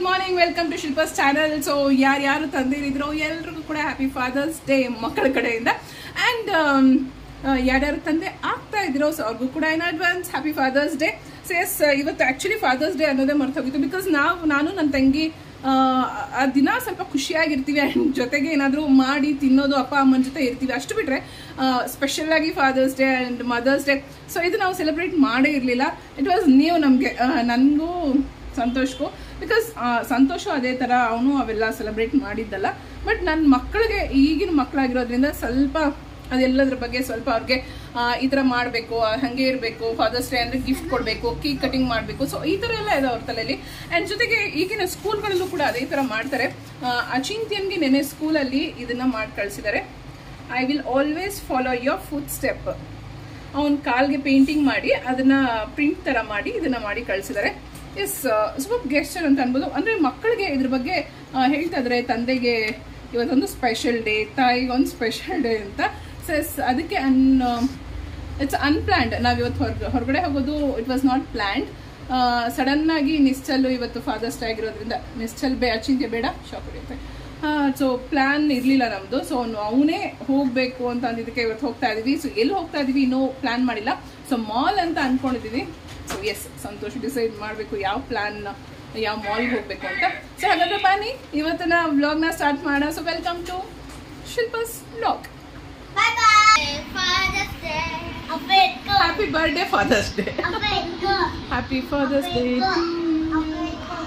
Morning welcome to Shilpa's channel so ಯಾರ್ಯಾರು ತಂದಿರಿದ್ರು ಎಲ್ರಿಗೂ ಕೂಡ ಹ್ಯಾಪಿ ಫಾದರ್ಸ್ ಡೇ ಮಕ್ಕಳ ಕಡೆಯಿಂದ ಆ್ಯಂಡ್ ಯಾರ್ಯಾರು ತಂದೆ ಆಗ್ತಾ ಇದ್ರು ಸೊ ಅವ್ರಿಗೂ ಕೂಡ in advance happy father's day so yes ಇವತ್ತು ಆ್ಯಕ್ಚುಲಿ ಫಾದರ್ಸ್ ಡೇ ಅನ್ನೋದೇ ಮರ್ತೋಗಿತ್ತು ಬಿಕಾಸ್ ನಾವು ನಾನು ನನ್ನ ತಂಗಿ ಆ, ಆ ದಿನ ಸ್ವಲ್ಪ ಖುಷಿಯಾಗಿರ್ತೀವಿ ಆ್ಯಂಡ್ ಜೊತೆಗೆ ಏನಾದರೂ ಮಾಡಿ ತಿನ್ನೋದು ಅಪ್ಪ ಅಮ್ಮನ ಜೊತೆ ಇರ್ತೀವಿ ಅಷ್ಟು ಬಿಟ್ಟರೆ ಸ್ಪೆಷಲ್ ಆಗಿ father's day and mother's day so ಇದು ನಾವು ಸೆಲೆಬ್ರೇಟ್ ಮಾಡೇ ಇರಲಿಲ್ಲ ಇಟ್ ವಾಸ್ ನ್ಯೂ ನಮಗೆ ನನಗೂ ಸಂತೋಷ್ಗೂ ಬಿಕಾಸ್ ಸಂತೋಷು ಅದೇ ಥರ ಅವನು ಅವೆಲ್ಲ ಸೆಲೆಬ್ರೇಟ್ ಮಾಡಿದ್ದಲ್ಲ ಬಟ್ ನನ್ನ ಮಕ್ಕಳಿಗೆ ಈಗಿನ ಮಕ್ಕಳಾಗಿರೋದ್ರಿಂದ ಸ್ವಲ್ಪ ಅದೆಲ್ಲದ್ರ ಬಗ್ಗೆ ಸ್ವಲ್ಪ ಅವ್ರಿಗೆ ಆ, ಈ ಥರ ಮಾಡಬೇಕು ಹಾಗೆ ಇರಬೇಕು ಫಾದರ್ಸ್ ಡೇ ಅಂದರೆ ಗಿಫ್ಟ್ ಕೊಡಬೇಕು ಕೇಕ್ ಕಟಿಂಗ್ ಮಾಡಬೇಕು ಸೊ ಈ ಥರ ಎಲ್ಲ ಇದೆ ಅವ್ರ ತಲೆಯಲ್ಲಿ ಆ್ಯಂಡ್ ಜೊತೆಗೆ ಈಗಿನ ಸ್ಕೂಲ್ಗಳಲ್ಲೂ ಕೂಡ ಅದೇ ಥರ ಮಾಡ್ತಾರೆ ಆ, ಅಚಿಂತ್ಯನ್ಗೆ ನೆನೆ ಸ್ಕೂಲಲ್ಲಿ ಇದನ್ನ ಮಾಡಿ ಕಳಿಸಿದ್ದಾರೆ I will always follow your footstep ಅವನ ಕಾಲ್ಗೆ ಪೇಂಟಿಂಗ್ ಮಾಡಿ ಅದನ್ನ ಪ್ರಿಂಟ್ ತರ ಮಾಡಿ ಇದನ್ನ ಮಾಡಿ ಕಳಿಸಿದ್ದಾರೆ ಎಸ್ ಸ್ವಲ್ಪ ಗೆಸ್ಟರ್ ಅಂತ ಅನ್ಬೋದು ಅಂದ್ರೆ ಮಕ್ಕಳಿಗೆ ಇದ್ರ ಬಗ್ಗೆ ಆ, ಹೇಳ್ತಾ ಇದ್ರೆ ತಂದೆಗೆ ಇವತ್ತೊಂದು ಸ್ಪೆಷಲ್ ಡೇ ತಾಯಿಗೆ ಒಂದು ಸ್ಪೆಷಲ್ ಡೇ ಅಂತ ಸೊ ಎಸ್ ಅದಕ್ಕೆ ಅನ್ ಇಟ್ಸ್ ಅನ್ಪ್ಲಾನ್ಡ್ ನಾವು ಇವತ್ತು ಹೊರ ಹೊರಗಡೆ ಹೋಗೋದು it was not planned sudden ಆಗಿ ನಿಶ್ಚಲ್ ಇವತ್ತು ಫಾದರ್ಸ್ ಡೇ ಆಗಿರೋದ್ರಿಂದ ನಿಶ್ಚಲ್ ಬೇ ಅಚಿಂತ್ಯ ಬೇಡ ಶಾಕ್ ಹೊಡೆಯುತ್ತೆ ಸೊ ಪ್ಲಾನ್ ಇರಲಿಲ್ಲ ನಮ್ಮದು ಸೊ ಅವನೇ ಹೋಗಬೇಕು ಅಂತ ಅಂದಿದ್ದಕ್ಕೆ ಇವತ್ತು ಹೋಗ್ತಾ ಇದೀವಿ ಸೊ ಎಲ್ಲಿ ಹೋಗ್ತಾ ಇದೀವಿ ಇನ್ನೂ ಪ್ಲಾನ್ ಮಾಡಿಲ್ಲ ಸೊ ಮಾಲ್ ಅಂತ ಅನ್ಕೊಂಡಿದೀವಿ ಸೊ ಎಸ್ ಸಂತೋಷ್ ಡಿಸೈಡ್ ಮಾಡಬೇಕು ಯಾವ ಪ್ಲಾನ್ ಯಾವ ಮಾಲ್ಗೆ ಹೋಗಬೇಕು ಅಂತ ಸೊ ಹಾಗಾದ್ರೆ ಬನ್ನಿ ಇವತ್ತಿನ ವ್ಲಾಗ್ನ ಸ್ಟಾರ್ಟ್ ಮಾಡೋಣ so welcome to Shilpa's vlog Bye bye. Father's Day. A big go. Happy birthday father's day A big go. Happy father's day A big go.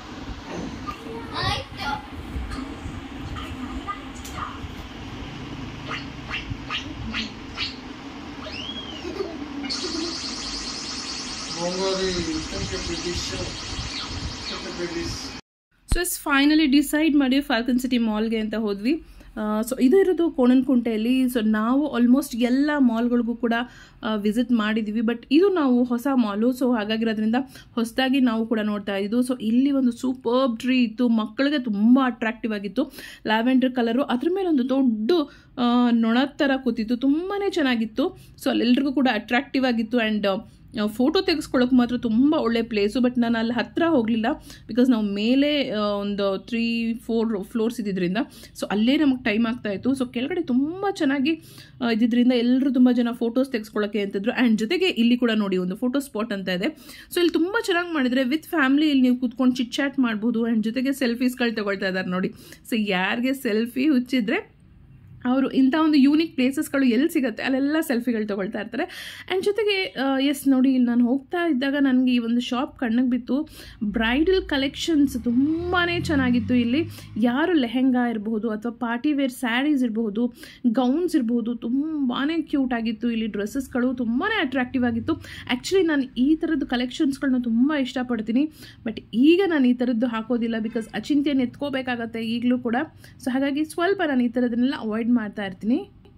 I go. Bongari, tempe British, tempe British. So yes finally decide ಮಾಡಿ Falcon City ಮಾಲ್ಗೆ ಅಂತ ಹೋದ್ವಿ so ಇದು ಇರೋದು ಕೋಣನಕುಂಟೆಯಲ್ಲಿ so ನಾವು almost ಎಲ್ಲ ಮಾಲ್ಗಳಿಗೂ ಕೂಡ visit ಮಾಡಿದ್ದೀವಿ ಬಟ್ ಇದು ನಾವು ಹೊಸ ಮಾಲು ಸೊ ಹಾಗಾಗಿರೋದ್ರಿಂದ ಹೊಸದಾಗಿ ನಾವು ಕೂಡ ನೋಡ್ತಾ ಇದ್ದು ಸೊ ಇಲ್ಲಿ ಒಂದು ಸೂಪರ್ಬ್ ಟ್ರೀ ಇತ್ತು ಮಕ್ಕಳಿಗೆ ತುಂಬ ಅಟ್ರಾಕ್ಟಿವ್ ಆಗಿತ್ತು ಲ್ಯಾವೆಂಡರ್ ಕಲರು ಅದ್ರ ಮೇಲೆ ಒಂದು ದೊಡ್ಡ ಆ, ನೊಣದ ಥರ ಕೂತಿತ್ತು ತುಂಬಾ ಚೆನ್ನಾಗಿತ್ತು ಸೊ ಅಲ್ಲೆಲ್ರಿಗೂ ಕೂಡ ಅಟ್ರಾಕ್ಟಿವ್ ಆಗಿತ್ತು ಆ್ಯಂಡ್ ಫೋಟೋ ತೆಗೆಸ್ಕೊಳ್ಳೋಕೆ ಮಾತ್ರ ತುಂಬ ಒಳ್ಳೆ ಪ್ಲೇಸು ಬಟ್ ನಾನು ಅಲ್ಲಿ ಹತ್ತಿರ ಹೋಗಲಿಲ್ಲ ಬಿಕಾಸ್ ನಾವು ಮೇಲೆ ಆ, ಒಂದು ತ್ರೀ ಫೋರ್ ಫ್ಲೋರ್ಸ್ ಇದ್ದಿದ್ದರಿಂದ ಸೊ ಅಲ್ಲೇ ನಮಗೆ ಟೈಮ್ ಆಗ್ತಾ ಇತ್ತು ಸೊ ಕೆಳಗಡೆ ತುಂಬ ಚೆನ್ನಾಗಿ ಆ, ಇದ್ದಿದ್ದರಿಂದ ಎಲ್ಲರೂ ತುಂಬ ಜನ ಫೋಟೋಸ್ ತೆಗೆಸ್ಕೊಳ್ಳೋಕೆ ಅಂತಿದ್ರು ಆ್ಯಂಡ್ ಜೊತೆಗೆ ಇಲ್ಲಿ ಕೂಡ ನೋಡಿ ಒಂದು ಫೋಟೋ ಸ್ಪಾಟ್ ಅಂತ ಇದೆ ಸೊ ಇಲ್ಲಿ ತುಂಬ ಚೆನ್ನಾಗಿ ಮಾಡಿದರೆ ವಿತ್ ಫ್ಯಾಮಿಲಿ ಇಲ್ಲಿ ನೀವು ಕೂತ್ಕೊಂಡು ಚಿಟ್ ಚಾಟ್ ಮಾಡ್ಬೋದು ಆ್ಯಂಡ್ ಜೊತೆಗೆ ಸೆಲ್ಫೀಸ್ಗಳು ತಗೊಳ್ತಾ ಇದ್ದಾರೆ ನೋಡಿ ಸೊ ಯಾರಿಗೆ ಸೆಲ್ಫಿ ಹುಚ್ಚಿದ್ರೆ ಅವರು ಇಂಥ ಒಂದು ಯೂನಿಕ್ ಪ್ಲೇಸಸ್ಗಳು ಎಲ್ಲಿ ಸಿಗುತ್ತೆ ಅಲ್ಲೆಲ್ಲ ಸೆಲ್ಫಿಗಳು ತೊಗೊಳ್ತಾ ಇರ್ತಾರೆ ಆ್ಯಂಡ್ ಜೊತೆಗೆ ಎಸ್ ನೋಡಿ ಇಲ್ಲಿ ನಾನು ಹೋಗ್ತಾ ಇದ್ದಾಗ ನನಗೆ ಈ ಒಂದು ಶಾಪ್ ಕಣ್ಣಿಗೆ ಬಿತ್ತು ಬ್ರೈಡಲ್ ಕಲೆಕ್ಷನ್ಸ್ ತುಂಬಾ ಚೆನ್ನಾಗಿತ್ತು ಇಲ್ಲಿ ಯಾರು ಲೆಹೆಂಗಾ ಇರಬಹುದು ಅಥವಾ ಪಾರ್ಟಿ ವೇರ್ ಸ್ಯಾರೀಸ್ ಇರಬಹುದು ಗೌನ್ಸ್ ಇರಬಹುದು ತುಂಬಾ ಕ್ಯೂಟ್ ಆಗಿತ್ತು ಇಲ್ಲಿ ಡ್ರೆಸ್ಸಸ್ಗಳು ತುಂಬಾ ಅಟ್ರಾಕ್ಟಿವ್ ಆಗಿತ್ತು ಆ್ಯಕ್ಚುಲಿ ನಾನು ಈ ಥರದ್ದು ಕಲೆಕ್ಷನ್ಸ್ಗಳನ್ನ ತುಂಬ ಇಷ್ಟಪಡ್ತೀನಿ ಬಟ್ ಈಗ ನಾನು ಈ ಥರದ್ದು ಹಾಕೋದಿಲ್ಲ ಬಿಕಾಸ್ ಅಚಿಂತ್ಯನ ಎತ್ಕೋಬೇಕಾಗತ್ತೆ ಈಗಲೂ ಕೂಡ ಸೊ ಹಾಗಾಗಿ ಸ್ವಲ್ಪ ನಾನು ಈ ಥರದನ್ನೆಲ್ಲ ಅವಾಯ್ಡ್ ಮಾಡ್ತಾ ಇರ್ತೀನಿ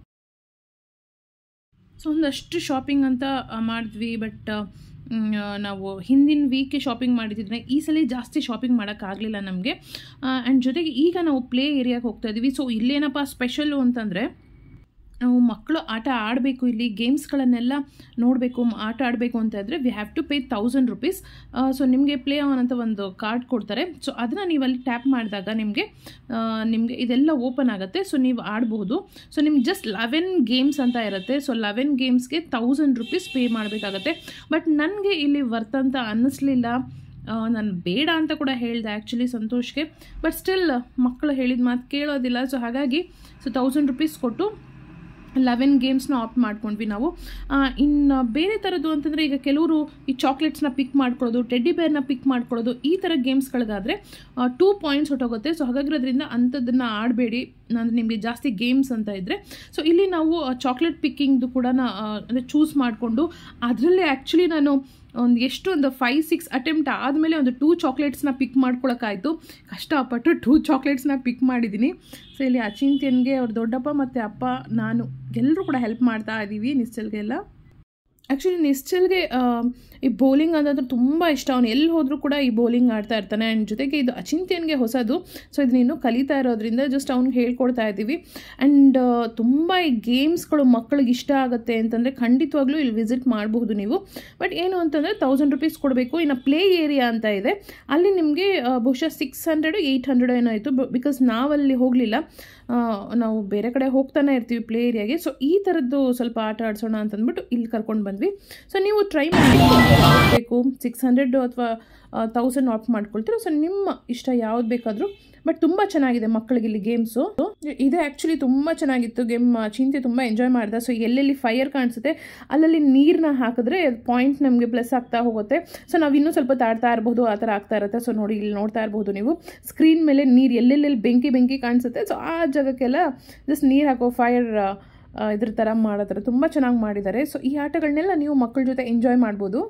ಸೊ ಒಂದಷ್ಟು ಶಾಪಿಂಗ್ ಅಂತ ಆ, ಮಾಡಿದ್ವಿ ಬಟ್ ನಾವು ಹಿಂದಿನ ವೀಕೆ ಶಾಪಿಂಗ್ ಮಾಡಿದ್ರೆ ಈ ಸಲ ಜಾಸ್ತಿ ಶಾಪಿಂಗ್ ಮಾಡೋಕ್ಕಾಗಲಿಲ್ಲ ನಮಗೆ ಆ್ಯಂಡ್ ಜೊತೆಗೆ ಈಗ ನಾವು ಪ್ಲೇ ಏರಿಯಾಗೆ ಹೋಗ್ತಾ ಇದ್ದೀವಿ ಸೊ ಇಲ್ಲೇನಪ್ಪ ಸ್ಪೆಷಲ್ಲು ಅಂತಂದರೆ ನಾವು ಮಕ್ಕಳು ಆಟ ಆಡಬೇಕು ಇಲ್ಲಿ ಗೇಮ್ಸ್ಗಳನ್ನೆಲ್ಲ ನೋಡಬೇಕು ಆಟ ಆಡಬೇಕು ಅಂತ ಇದ್ದರೆ we have to pay thousand rupees so ನಿಮಗೆ ಪ್ಲೇ ಆನ್ ಅಂತ ಒಂದು ಕಾರ್ಡ್ ಕೊಡ್ತಾರೆ ಸೊ ಅದನ್ನು ನೀವು ಅಲ್ಲಿ ಟ್ಯಾಪ್ ಮಾಡಿದಾಗ ನಿಮಗೆ ನಿಮಗೆ ಇದೆಲ್ಲ ಓಪನ್ ಆಗುತ್ತೆ ಸೊ ನೀವು ಆಡಬಹುದು ಸೊ ನಿಮ್ಗೆ ಜಸ್ಟ್ ಲೆವೆನ್ ಗೇಮ್ಸ್ ಅಂತ ಇರುತ್ತೆ ಸೊ ಲೆವೆನ್ ಗೇಮ್ಸ್ಗೆ ತೌಸಂಡ್ ರುಪೀಸ್ ಪೇ ಮಾಡಬೇಕಾಗತ್ತೆ ಬಟ್ ನನಗೆ ಇಲ್ಲಿ ವರ್ತ್ ಅಂತ ಅನ್ನಿಸ್ಲಿಲ್ಲ ನಾನು ಬೇಡ ಅಂತ ಕೂಡ ಹೇಳಿದೆ ಆ್ಯಕ್ಚುಲಿ ಸಂತೋಷ್ಗೆ ಬಟ್ ಸ್ಟಿಲ್ ಮಕ್ಕಳು ಹೇಳಿದ ಮಾತು ಕೇಳೋದಿಲ್ಲ ಸೊ ಹಾಗಾಗಿ ಸೊ ತೌಸಂಡ್ ರುಪೀಸ್ ಕೊಟ್ಟು ಲೆವೆನ್ ಗೇಮ್ಸ್ನ ಆಪ್ಟ್ ಮಾಡ್ಕೊಂಡ್ವಿ ನಾವು ಇನ್ನು ಬೇರೆ ಥರದ್ದು ಅಂತಂದರೆ ಈಗ ಕೆಲವರು ಈ ಚಾಕ್ಲೇಟ್ಸ್ನ ಪಿಕ್ ಮಾಡ್ಕೊಳ್ಳೋದು ಟೆಡ್ಡಿ ಬೇರ್ನ ಪಿಕ್ ಮಾಡ್ಕೊಳ್ಳೋದು ಈ ಥರ ಗೇಮ್ಸ್ಗಳಿಗಾದರೆ ಟೂ ಪಾಯಿಂಟ್ಸ್ ಹೊಟ್ಟೋಗುತ್ತೆ ಸೊ ಹಾಗಾಗಿರೋದ್ರಿಂದ ಅಂಥದ್ದನ್ನು ಆಡಬೇಡಿ ಅಂದರೆ ನಿಮಗೆ ಜಾಸ್ತಿ ಗೇಮ್ಸ್ ಅಂತ ಇದ್ದರೆ ಸೊ ಇಲ್ಲಿ ನಾವು ಚಾಕ್ಲೇಟ್ ಪಿಕ್ಕಿಂಗ್ದು ಕೂಡ ಅಂದರೆ ಚೂಸ್ ಮಾಡಿಕೊಂಡು ಅದರಲ್ಲೇ ಆ್ಯಕ್ಚುಲಿ ನಾನು ಒಂದು ಎಷ್ಟು ಒಂದು ಫೈವ್ ಸಿಕ್ಸ್ ಅಟೆಂಪ್ಟ್ ಆದಮೇಲೆ ಒಂದು ಟೂ ಚಾಕ್ಲೇಟ್ಸ್ನ ಪಿಕ್ ಮಾಡ್ಕೊಳಕ್ಕಾಯಿತು ಕಷ್ಟಪಟ್ಟು ಟೂ ಚಾಕ್ಲೇಟ್ಸ್ನ ಪಿಕ್ ಮಾಡಿದ್ದೀನಿ ಸೊ ಇಲ್ಲಿ ಅಚಿಂತ್ಯನ್ಗೆ ಅವ್ರ ದೊಡ್ಡಪ್ಪ ಮತ್ತು ಅಪ್ಪ ನಾನು ಎಲ್ಲರೂ ಕೂಡ ಹೆಲ್ಪ್ ಮಾಡ್ತಾ ಇದ್ದೀವಿ ನಿಶ್ಚಲ್ಗೆಲ್ಲ ಆ್ಯಕ್ಚುಲಿ ನಿಶ್ಚಲ್ಗೆ ಈ ಬೌಲಿಂಗ್ ಅನ್ನೋದು ತುಂಬ ಇಷ್ಟ ಅವನು ಎಲ್ಲಿ ಹೋದರೂ ಕೂಡ ಈ ಬೌಲಿಂಗ್ ಆಡ್ತಾ ಇರ್ತಾನೆ ಆ್ಯಂಡ್ ಜೊತೆಗೆ ಇದು ಅಚಿಂತ್ಯನ್ಗೆ ಹೊಸದು ಸೊ ಇದನ್ನ ಇನ್ನೂ ಕಲಿತಾ ಇರೋದ್ರಿಂದ ಜಸ್ಟ್ ಅವ್ನಿಗೆ ಹೇಳ್ಕೊಡ್ತಾ ಇದ್ದೀವಿ ಆ್ಯಂಡ್ ತುಂಬ ಈ ಗೇಮ್ಸ್ಗಳು ಮಕ್ಕಳಿಗೆ ಇಷ್ಟ ಆಗುತ್ತೆ ಅಂತಂದರೆ ಖಂಡಿತವಾಗ್ಲೂ ಇಲ್ಲಿ ವಿಸಿಟ್ ಮಾಡಬಹುದು ನೀವು ಬಟ್ ಏನು ಅಂತಂದರೆ ತೌಸಂಡ್ ರುಪೀಸ್ ಕೊಡಬೇಕು ಇನ್ನು ಪ್ಲೇ ಏರಿಯಾ ಅಂತ ಇದೆ ಅಲ್ಲಿ ನಿಮಗೆ ಬಹುಶಃ ಸಿಕ್ಸ್ ಹಂಡ್ರೆಡ್ ಏಯ್ಟ್ ಹಂಡ್ರೆಡ್ ಏನೋ ಆಯಿತು ಬಿಕಾಸ್ ನಾವಲ್ಲಿ ಹೋಗಲಿಲ್ಲ ನಾವು ಬೇರೆ ಕಡೆ ಹೋಗ್ತಾನೆ ಇರ್ತೀವಿ ಪ್ಲೇ ಏರಿಯಾಗೆ ಸೊ ಈ ಥರದ್ದು ಸ್ವಲ್ಪ ಆಟ ಆಡಿಸೋಣ ಅಂತಂದ್ಬಿಟ್ಟು ಇಲ್ಲಿ ಕರ್ಕೊಂಡು ಬಂದ್ವಿ ಸೊ ನೀವು ಟ್ರೈ ಮಾಡಿ ಬೇಕು ಸಿಕ್ಸ್ ಹಂಡ್ರೆಡ್ ಅಥವಾ ತೌಸಂಡ್ ಆಫ್ ಮಾಡ್ಕೊಳ್ತೀರ ಸೊ ನಿಮ್ಮ ಇಷ್ಟ ಯಾವ್ದು ಬೇಕಾದರೂ ಬಟ್ ತುಂಬ ಚೆನ್ನಾಗಿದೆ ಮಕ್ಕಳಿಗೆ ಇಲ್ಲಿ ಗೇಮ್ಸು ಇದು ಆ್ಯಕ್ಚುಲಿ ತುಂಬ ಚೆನ್ನಾಗಿತ್ತು ಗೇಮ್ ಚಿಂತೆ ತುಂಬ ಎಂಜಾಯ್ ಮಾಡಿದೆ ಸೊ ಎಲ್ಲೆಲ್ಲಿ ಫೈರ್ ಕಾಣಿಸುತ್ತೆ ಅಲ್ಲಲ್ಲಿ ನೀರನ್ನ ಹಾಕಿದ್ರೆ ಪಾಯಿಂಟ್ ನಮಗೆ ಪ್ಲಸ್ ಆಗ್ತಾ ಹೋಗುತ್ತೆ ಸೊ ನಾವು ಇನ್ನೂ ಸ್ವಲ್ಪ ತಾಡ್ತಾ ಇರ್ಬೋದು ಆ ಥರ ಆಗ್ತಾ ಇರುತ್ತೆ ಸೊ ನೋಡಿ ಇಲ್ಲಿ ನೋಡ್ತಾ ಇರ್ಬೋದು ನೀವು ಸ್ಕ್ರೀನ್ ಮೇಲೆ ನೀರು ಎಲ್ಲೆಲ್ಲೆಲ್ಲಿ ಬೆಂಕಿ ಬೆಂಕಿ ಕಾಣಿಸುತ್ತೆ ಸೊ ಆ ಜಾಗಕ್ಕೆಲ್ಲ ಜಸ್ಟ್ ನೀರು ಹಾಕೋ ಫೈರ್ ಇದ್ರ ಥರ ಮಾಡೋ ತುಂಬ ಚೆನ್ನಾಗಿ ಮಾಡಿದ್ದಾರೆ ಸೊ ಈ ಆಟಗಳನ್ನೆಲ್ಲ ನೀವು ಮಕ್ಕಳ ಜೊತೆ ಎಂಜಾಯ್ ಮಾಡ್ಬೋದು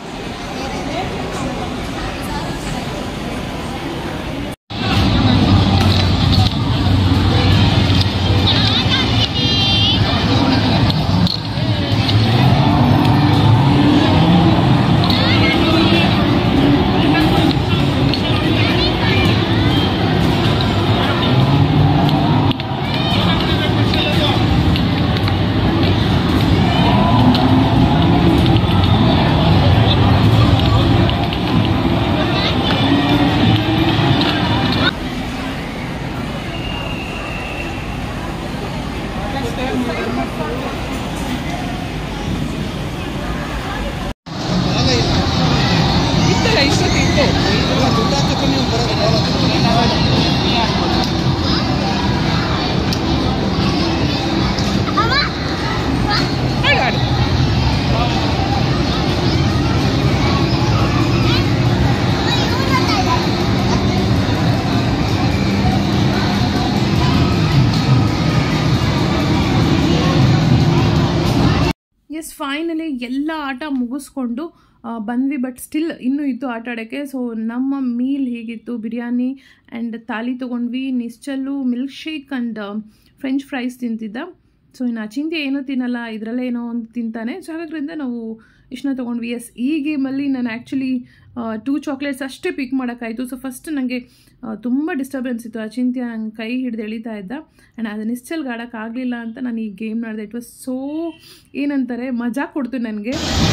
ಎಸ್ ಫೈನಲಿ ಎಲ್ಲ ಆಟ ಮುಗಿಸ್ಕೊಂಡು ಆ, ಬಂದ್ವಿ ಬಟ್ ಸ್ಟಿಲ್ ಇನ್ನೂ ಇತ್ತು ಆಟ ಆಡೋಕ್ಕೆ ಸೊ ನಮ್ಮ ಮೀಲ್ ಹೇಗಿತ್ತು ಬಿರಿಯಾನಿ ಆ್ಯಂಡ್ ತಾಲಿ ತೊಗೊಂಡ್ವಿ Nischal milkshake and French fries ತಿಂತಿದ್ದ ಸೊ ಇನ್ನು ಅಚಿಂತ್ಯ ಏನೂ ತಿನ್ನಲ್ಲ ಇದರಲ್ಲೇ ಏನೋ ಒಂದು ತಿಂತಾನೆ ಸೊ ಹಾಗಾದ್ರಿಂದ ನಾವು ಇಷ್ಟನ್ನ ತೊಗೊಂಡ್ವಿ ಎಸ್ ಈ ಗೇಮಲ್ಲಿ ನಾನು ಆ್ಯಕ್ಚುಲಿ ಟೂ ಚಾಕ್ಲೇಟ್ಸ್ ಅಷ್ಟೇ ಪಿಕ್ ಮಾಡೋಕ್ಕಾಯಿತು ಸೊ ಫಸ್ಟ್ ನನಗೆ ತುಂಬ ಡಿಸ್ಟರ್ಬೆನ್ಸ್ ಇತ್ತು ಅಚಿಂತ್ಯ ನಂಗೆ ಕೈ ಹಿಡಿದು ಎಳಿತಾ ಇದ್ದ ಆ್ಯಂಡ್ ಅದು ನಿಶ್ಚಲ್ಗೆ ಆಡೋಕ್ಕಾಗಲಿಲ್ಲ ಅಂತ ನಾನು ಈ ಗೇಮ್ ಮಾಡಿದೆ ಇಟ್ ವಾಸ್ ಸೋ ಏನಂತಾರೆ ಮಜಾ ಕೊಡ್ತು ನನಗೆ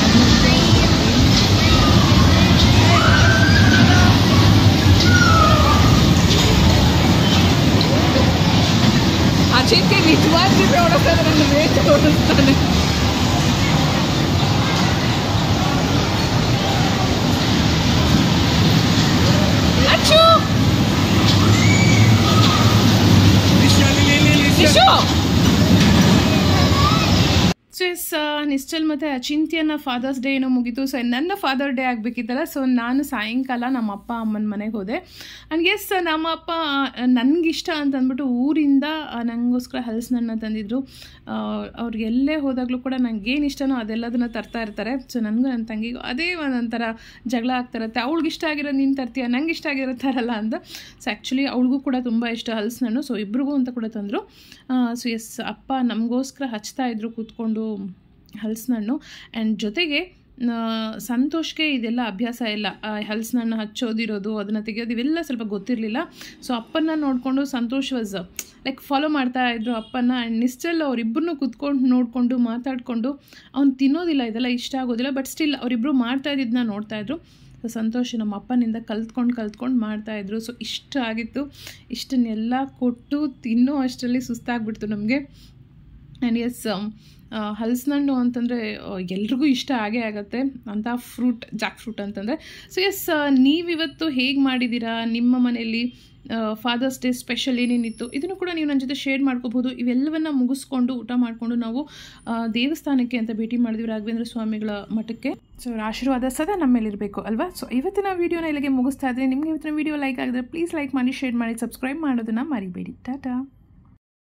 ಅಚಿಂತ್ಯ ನಿಜವಾಗ್ಲೂ ನೋಡೋಕ್ಕಾದ್ರೆ ನನ್ನ ವೇಟ್ ತೋರಿಸ್ತಾನೆ ಅಚ್ಚು ನಿಶು ಸೊ ಎಸ್ ನಿಶ್ಚಲ್ ಮತ್ತು ಅಚಿಂತ್ಯನ ಫಾದರ್ಸ್ ಡೇ ಏನೋ ಮುಗೀತು ಸೊ ನನ್ನ ಫಾದರ್ ಡೇ ಆಗಬೇಕಿತ್ತಲ್ಲ ಸೊ ನಾನು ಸಾಯಂಕಾಲ ನಮ್ಮ ಅಪ್ಪ ಅಮ್ಮನ ಮನೆಗೆ ಹೋದೆ ಆ್ಯಂಡ್ ಎಸ್ ನಮ್ಮ ಅಪ್ಪ ನನಗಿಷ್ಟ ಅಂತ ಅಂದ್ಬಿಟ್ಟು ಊರಿಂದ ನನಗೋಸ್ಕರ ಹಲಸಿನಣ್ಣ ತಂದಿದ್ರು ಅವ್ರಿಗೆ ಎಲ್ಲೇ ಹೋದಾಗಲೂ ಕೂಡ ನಂಗೆ ಏನು ಇಷ್ಟನೋ ಅದೆಲ್ಲದನ್ನ ತರ್ತಾ ಇರ್ತಾರೆ ಸೊ ನನಗೂ ನನ್ನ ತಂಗಿಗೂ ಅದೇ ಒಂದೊಂಥರ ಜಗಳ ಆಗ್ತಾ ಇರುತ್ತೆ ಅವಳಿಗೆ ಇಷ್ಟ ಆಗಿರೋದು ನೀನು ತರ್ತೀಯ ನಂಗೆ ಇಷ್ಟ ಆಗಿರೋ ಥರಲ್ಲ ಅಂತ ಸೊ ಆ್ಯಕ್ಚುಲಿ ಅವಳಿಗೂ ಕೂಡ ತುಂಬ ಇಷ್ಟ ಹಲಸಿನಣ್ಣು ಸೊ ಇಬ್ರಿಗೂ ಅಂತ ಕೂಡ ತಂದರು ಸೊ ಎಸ್ ಅಪ್ಪ ನಮಗೋಸ್ಕರ ಹಚ್ತಾ ಇದ್ರು ಕೂತ್ಕೊಂಡು ಹಲಸಿನಣ್ಣು ಆ್ಯಂಡ್ ಜೊತೆಗೆ ಆ, ಸಂತೋಷ್ಗೆ ಇದೆಲ್ಲ ಅಭ್ಯಾಸ ಇಲ್ಲ ಆ, ಹಲಸಿನಣ್ಣು ಹಚ್ಚೋದಿರೋದು ಅದನ್ನು ತೆಗೆಯೋದು ಇವೆಲ್ಲ ಸ್ವಲ್ಪ ಗೊತ್ತಿರಲಿಲ್ಲ ಸೊ ಅಪ್ಪನ್ನ ನೋಡಿಕೊಂಡು ಸಂತೋಷ್ ವಾಸ್ ಲೈಕ್ ಫಾಲೋ ಮಾಡ್ತಾ ಇದ್ರು ಅಪ್ಪನ ಆ್ಯಂಡ್ ನಿಶ್ಚಲ್ ಅವರಿಬ್ಬರನ್ನೂ ಕುತ್ಕೊಂಡು ನೋಡಿಕೊಂಡು ಮಾತಾಡಿಕೊಂಡು ಅವ್ನು ತಿನ್ನೋದಿಲ್ಲ ಇದೆಲ್ಲ ಇಷ್ಟ ಆಗೋದಿಲ್ಲ ಬಟ್ ಸ್ಟಿಲ್ ಅವರಿಬ್ಬರು ಮಾಡ್ತಾ ಇದ್ದಿದ್ದನ್ನ ನೋಡ್ತಾ ಇದ್ರು ಸೊ ಸಂತೋಷ್ ನಮ್ಮ ಅಪ್ಪನಿಂದ ಕಲ್ತ್ಕೊಂಡು ಕಲ್ತ್ಕೊಂಡು ಮಾಡ್ತಾಯಿದ್ರು ಸೊ ಇಷ್ಟ ಆಗಿತ್ತು ಇಷ್ಟನ್ನೆಲ್ಲ ಕೊಟ್ಟು ತಿನ್ನೋ ಅಷ್ಟರಲ್ಲಿ ಸುಸ್ತಾಗ್ಬಿಡ್ತು ನಮಗೆ ಆ್ಯಂಡ್ ಎಸ್ ಹಲಸಿನಣ್ಣು ಅಂತಂದರೆ ಎಲ್ರಿಗೂ ಇಷ್ಟ ಆಗೇ ಆಗುತ್ತೆ ಅಂಥ ಫ್ರೂಟ್ ಜಾಕ್ ಫ್ರೂಟ್ ಅಂತಂದರೆ ಸೊ ಎಸ್ ನೀವಿವತ್ತು ಹೇಗೆ ಮಾಡಿದ್ದೀರಾ ನಿಮ್ಮ ಮನೆಯಲ್ಲಿ ಫಾದರ್ಸ್ ಡೇ ಸ್ಪೆಷಲ್ ಏನೇನಿತ್ತು ಇದನ್ನು ಕೂಡ ನೀವು ನನ್ನ ಜೊತೆ ಶೇರ್ ಮಾಡ್ಕೋಬೋದು ಇವೆಲ್ಲವನ್ನ ಮುಗಿಸ್ಕೊಂಡು ಊಟ ಮಾಡಿಕೊಂಡು ನಾವು ಆ, ದೇವಸ್ಥಾನಕ್ಕೆ ಅಂತ ಭೇಟಿ ಮಾಡಿದ್ವಿ ರಾಘವೇಂದ್ರ ಸ್ವಾಮಿಗಳ ಮಠಕ್ಕೆ ಸೊ ಅವ್ರ ಆಶೀರ್ವಾದ ಸದಾ ನಮ್ಮ ಮೇಲಿರಬೇಕು ಅಲ್ವಾ ಸೊ ಇವತ್ತಿನ ವೀಡಿಯೋನ ಇಲ್ಲಿಗೆ ಮುಗಿಸ್ತಾ ಇದ್ದೀನಿ ನಿಮಗೆ ಇವತ್ತಿನ ವೀಡಿಯೋ ಲೈಕ್ ಆಗಿದ್ರೆ ಪ್ಲೀಸ್ ಲೈಕ್ ಮಾಡಿ ಶೇರ್ ಮಾಡಿ ಸಬ್ಸ್ಕ್ರೈಬ್ ಮಾಡೋದನ್ನು ಮರಿಬೇಡಿ ಟಾಟಾ